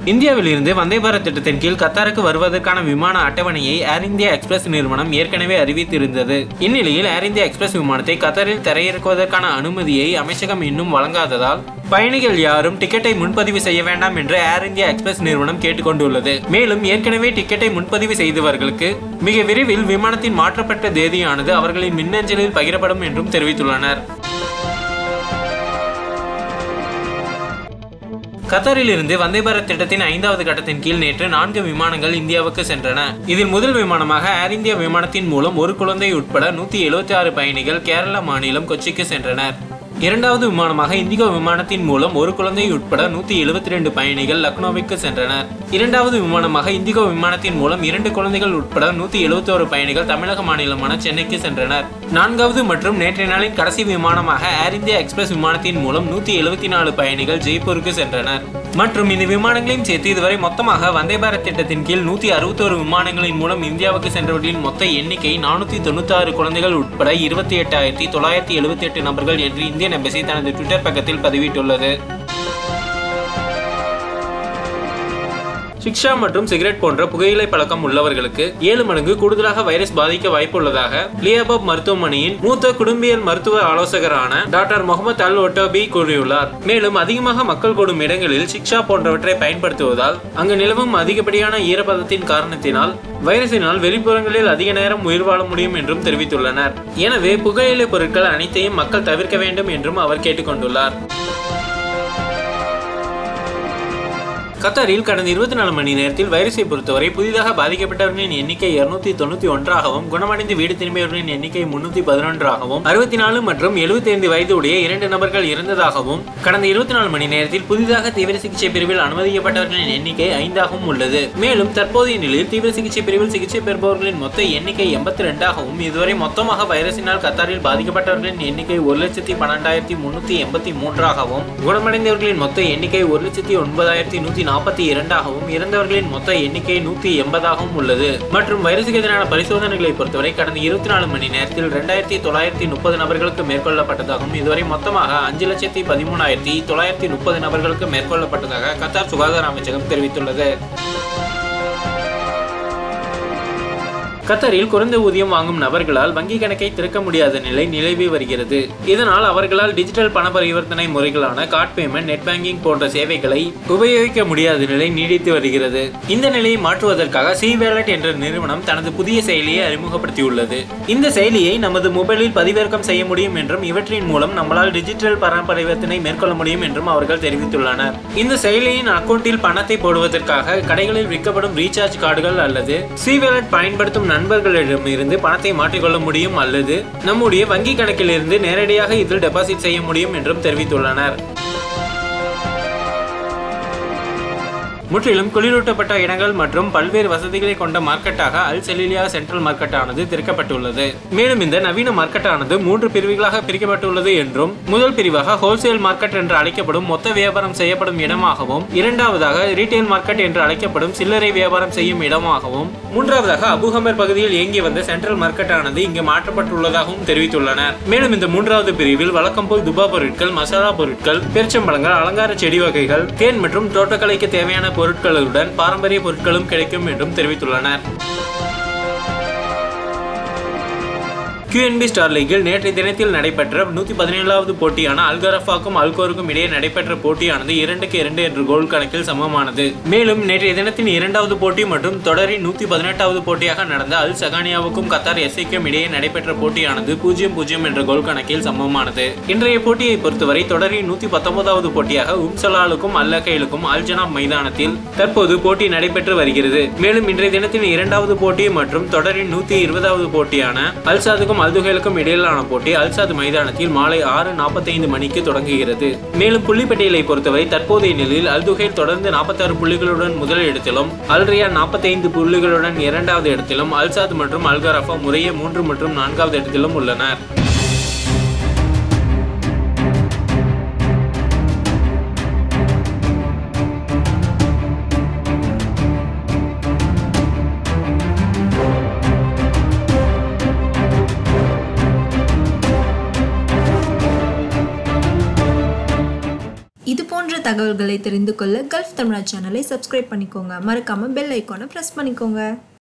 இந்தியாவில் இருந்து வந்தே பாரத் திட்டத்தின் கீழ் கத்தாருக்கு வருவதற்கான விமான அட்டவணையை ஏர் இந்தியா எக்ஸ்பிரஸ் நிறுவனம் ஏற்கனவே அறிவித்திருந்தது இந்நிலையில் ஏர் இந்தியா எக்ஸ்பிரஸ் விமானத்தை கத்தாரில் தரையிறக்குவதற்கான அனுமதியை அமைச்சகம் இன்னும் வழங்காததால் பயணிகள் யாரும் டிக்கெட்டை முன்பதிவு செய்ய வேண்டாம் என்று ஏர் இந்தியா எக்ஸ்பிரஸ் நிறுவனம் கேட்டுக்கொண்டுள்ளது மேலும் ஏற்கனவே டிக்கெட்டை முன்பதிவு செய்தவர்களுக்கு மிக விரைவில் விமானத்தின் மாற்றப்பட்ட தேதியானது அவர்களின் மின்னஞ்சலில் பகிரப்படும் என்றும் தெரிவித்துள்ளனர் கத்தாரில் இருந்து வந்தே பாரத் திட்டத்தின் ஐந்தாவது கட்டத்தின் கீழ் நேற்று நான்கு விமானங்கள் இந்தியாவுக்கு சென்றன இதில் முதல் விமானமாக ஏர் இந்தியா விமானத்தின் மூலம் ஒரு குழந்தை உட்பட நூத்தி எழுபத்தி ஆறு பயணிகள் கேரள மாநிலம் கொச்சிக்கு சென்றனர் இரண்டாவது விமானமாக இண்டிகோ விமானத்தின் மூலம் ஒரு குழந்தை உட்பட நூத்தி எழுபத்தி ரெண்டு பயணிகள் லக்னோவிற்கு சென்றனர் இரண்டாவது விமானமாக இண்டிகோ விமானத்தின் மூலம் இரண்டு குழந்தைகள் உட்பட நூத்தி எழுபத்தி ஒரு பயணிகள் தமிழக மாநிலமான சென்னைக்கு சென்றனர் நான்காவது மற்றும் நேற்றைய நாளின் கடைசி விமானமாக ஏர் இந்தியா எக்ஸ்பிரஸ் விமானத்தின் மூலம் நூத்தி எழுபத்தி நாலு பயணிகள் ஜெய்ப்பூருக்கு சென்றனர் மற்றும் இந்த விமானங்களையும் சேர்த்து இதுவரை மொத்தமாக வந்தே பாரத் திட்டத்தின் கீழ் நூத்தி அறுபத்தோரு விமானங்களின் மூலம் இந்தியாவுக்கு சென்றவர்களின் மொத்த எண்ணிக்கை நானூத்தி தொண்ணூத்தி ஆறு குழந்தைகள் உட்பட இருபத்தி எட்டாயிரத்தி தொள்ளாயிரத்தி எழுபத்தி எட்டு நபர்கள் என்று இந்தியன் எம்பசி தனது ட்விட்டர் பக்கத்தில் பதிவிட்டுள்ளது சிக்ஷா மற்றும் சிகரெட் போன்ற புகையிலை பழக்கம் உள்ளவர்களுக்கு ஏழு மடங்கு கூடுதலாக வைரஸ் பாதிக்க வாய்ப்புள்ளதாக லியாபாப் மருத்துவமனையின் மூத்த குடும்பியல் மருத்துவ ஆலோசகரான டாக்டர் முகமது அல் ஒட்டோபி கூறியுள்ளார் மேலும் அதிகமாக மக்கள் கூடும் இடங்களில் சிக்ஷா போன்றவற்றை பயன்படுத்துவதால் அங்கு நிலவும் அதிகப்படியான ஈரப்பதத்தின் காரணத்தினால் வைரஸினால் வெளிப்புறங்களில் அதிக நேரம் உயிர் வாழ முடியும் என்றும் தெரிவித்துள்ளனர் எனவே புகையிலை பொருட்கள் அனைத்தையும் மக்கள் தவிர்க்க வேண்டும் என்றும் அவர் கேட்டுக்கொண்டுள்ளார் கத்தாரில் கடந்த இருபத்தி நாலு மணி நேரத்தில் வைரஸை பொறுத்தவரை புதிதாக பாதிக்கப்பட்டவர்களின் எண்ணிக்கை இருநூத்தி தொண்ணூத்தி ஒன்றாகவும் குணமடைந்து வீடு திரும்பியவர்களின் எண்ணிக்கை முன்னூத்தி பதினொன்றாகவும் அறுபத்தி நாலு மற்றும் எழுபத்தி ஐந்து வயது உடைய இரண்டு நபர்கள் இறந்ததாகவும் கடந்த இருபத்தி நாலு மணி நேரத்தில் புதிதாக தீவிர சிகிச்சை பிரிவில் அனுமதிக்கப்பட்டவர்களின் எண்ணிக்கை ஐந்தாகவும் உள்ளது மேலும் தற்போதைய நிலையில் தீவிர சிகிச்சை பிரிவில் சிகிச்சை பெறுபவர்களின் மொத்த எண்ணிக்கை எண்பத்தி ரெண்டாகவும் இதுவரை மொத்தமாக வைரஸினால் கத்தாரில் பாதிக்கப்பட்டவர்களின் எண்ணிக்கை ஒரு லட்சத்தி பன்னெண்டாயிரத்தி முன்னூத்தி எண்பத்தி மூன்றாகவும் குணமடைந்தவர்களின் மொத்த எண்ணிக்கை ஒரு லட்சத்தி ஒன்பதாயிரத்தி நூத்தி நாற்பத்தி இரண்டாகவும் இறந்தவர்களின் மொத்த எண்ணிக்கை நூத்தி எண்பதாகவும் உள்ளது மற்றும் வைரசுக்கு எதிரான பரிசோதனைகளை பொறுத்தவரை கடந்த இருபத்தி நாலு மணி நேரத்தில் இரண்டாயிரத்தி தொள்ளாயிரத்தி முப்பது நபர்களுக்கு மேற்கொள்ளப்பட்டதாகவும் இதுவரை மொத்தமாக அஞ்சு லட்சத்தி பதிமூணாயிரத்தி தொள்ளாயிரத்தி முப்பது நபர்களுக்கு மேற்கொள்ளப்பட்டதாக கத்தார் சுகாதார அமைச்சகம் தெரிவித்துள்ளது கத்தரில் குறைந்த ஊதியம் வாங்கும் நபர்களால் வங்கி கணக்கை திறக்க முடியாத நிலை நிலவி வருகிறது இதனால் அவர்களால் டிஜிட்டல் பண பரிவர்த்தனை முறைகளான கார்ட் பேமெண்ட் நெட் பேங்கிங் போன்ற சேவைகளை உபயோகிக்க முடியாத நிலை நீடித்து வருகிறது இந்த நிலையை மாற்றுவதற்காக சி வேலட் என்ற நிறுவனம் தனது புதிய செயலியை அறிமுகப்படுத்தியுள்ளது இந்த செயலியை நமது மொபைலில் பதிவிறக்கம் செய்ய முடியும் என்றும் இவற்றின் மூலம் நம்மளால் டிஜிட்டல் பண பரிவர்த்தனை மேற்கொள்ள முடியும் என்றும் அவர்கள் தெரிவித்துள்ளனர் இந்த செயலியின் அக்கௌண்டில் பணத்தை போடுவதற்காக கடைகளில் விற்கப்படும் ரீசார்ஜ் கார்டுகள் அல்லது சி வேலட் பயன்படுத்தும் நண்பர்களிடமிருந்து பணத்தை மாற்றிக்கொள்ள முடியும் அல்லது நம்முடைய வங்கி கணக்கிலிருந்து நேரடியாக இதில் டெபாசிட் செய்ய முடியும் என்றும் தெரிவித்துள்ளனர் முற்றிலும் குளிரூட்டப்பட்ட இடங்கள் மற்றும் பல்வேறு வசதிகளை கொண்ட மார்க்கெட்டாக அல் செலிலியா சென்ட்ரல் மார்க்கெட்டானது திறக்கப்பட்டுள்ளது மேலும் இந்த நவீன மார்க்கெட்டானது மூன்று பிரிவுகளாக பிரிக்கப்பட்டுள்ளது என்றும் முதல் பிரிவாக ஹோல்சேல் மார்க்கெட் என்று அழைக்கப்படும் மொத்த வியாபாரம் செய்யப்படும் இடமாகவும் இரண்டாவதாக ரீட்டைல் மார்க்கெட் என்று அழைக்கப்படும் சில்லறை வியாபாரம் செய்யும் இடமாகவும் மூன்றாவதாக அபுஹமர் பகுதியில் இயங்கி வந்த சென்ட்ரல் மார்க்கெட்டானது இங்கு மாற்றப்பட்டுள்ளதாகவும் தெரிவித்துள்ளனர் மேலும் இந்த மூன்றாவது பிரிவில் வழக்கம் போல் துபா பொருட்கள் மசாலா பொருட்கள் பேரிச்சம்பழங்கள் அலங்கார செடி வகைகள் தேன் மற்றும் தோட்டக்கலைக்கு தேவையான பொருட்களுடன் பாரம்பரிய பொருட்களும் கிடைக்கும் என்றும் தெரிவித்துள்ளனர் QNB ஸ்டார் லீக்கில் நேற்றைய தினத்தில் நடைபெற்ற நூத்தி பதினேழாவது போட்டியான அல்கரஃபாக்கும் அல்கோருக்கும் இடையே நடைபெற்ற போட்டியானது இரண்டுக்கு இரண்டு என்ற கோல் கணக்கில் சமமானது மேலும் நேற்றைய தினத்தின் இரண்டாவது போட்டி மற்றும் தொடரின் நூத்தி பதினெட்டாவது போட்டியாக நடந்த அல் சகானியாவுக்கும் கத்தார் எஸ்ஐக்கும் இடையே நடைபெற்ற போட்டியானது பூஜ்ஜியம் பூஜ்ஜியம் என்ற கோல் கணக்கில் சமமானது இன்றைய போட்டியை பொறுத்தவரை தொடரின் நூத்தி பத்தொன்பதாவது போட்டியாக உப்சலாலுக்கும் அல்லகைலுக்கும் அல்ஜனாப் மைதானத்தில் தற்போது போட்டி நடைபெற்று வருகிறது மேலும் இன்றைய தினத்தின் இரண்டாவது போட்டி மற்றும் தொடரின் நூத்தி இருபதாவது போட்டியான அல்சாதுக்கும் அல்துகைலுக்கும் இடையிலான போட்டி அல்சாத் மைதானத்தில் மாலை ஆறு நாற்பத்தைந்து மணிக்கு தொடங்குகிறது மேலும் புள்ளிப்பட்டியலை பொறுத்தவரை தற்போதைய நிலையில் அல்துகைல் தொடர்ந்து நாற்பத்தாறு புள்ளிகளுடன் முதல் இடத்திலும் அல்ரியா நாற்பத்தைந்து புள்ளிகளுடன் இரண்டாவது இடத்திலும் அல்சாத் மற்றும் அல்கரஃபா முறையே மூன்று மற்றும் நான்காவது இடத்திலும் உள்ளனர் இது போன்ற போன்ற தகவல்களை தெரிந்து கொள்ள கல்ஃப் தமிழா சேனலை சப்ஸ்கிரைப் பண்ணிக்கோங்க மறக்காம பெல் ஐக்கானை ப்ரெஸ் பண்ணிக்கோங்க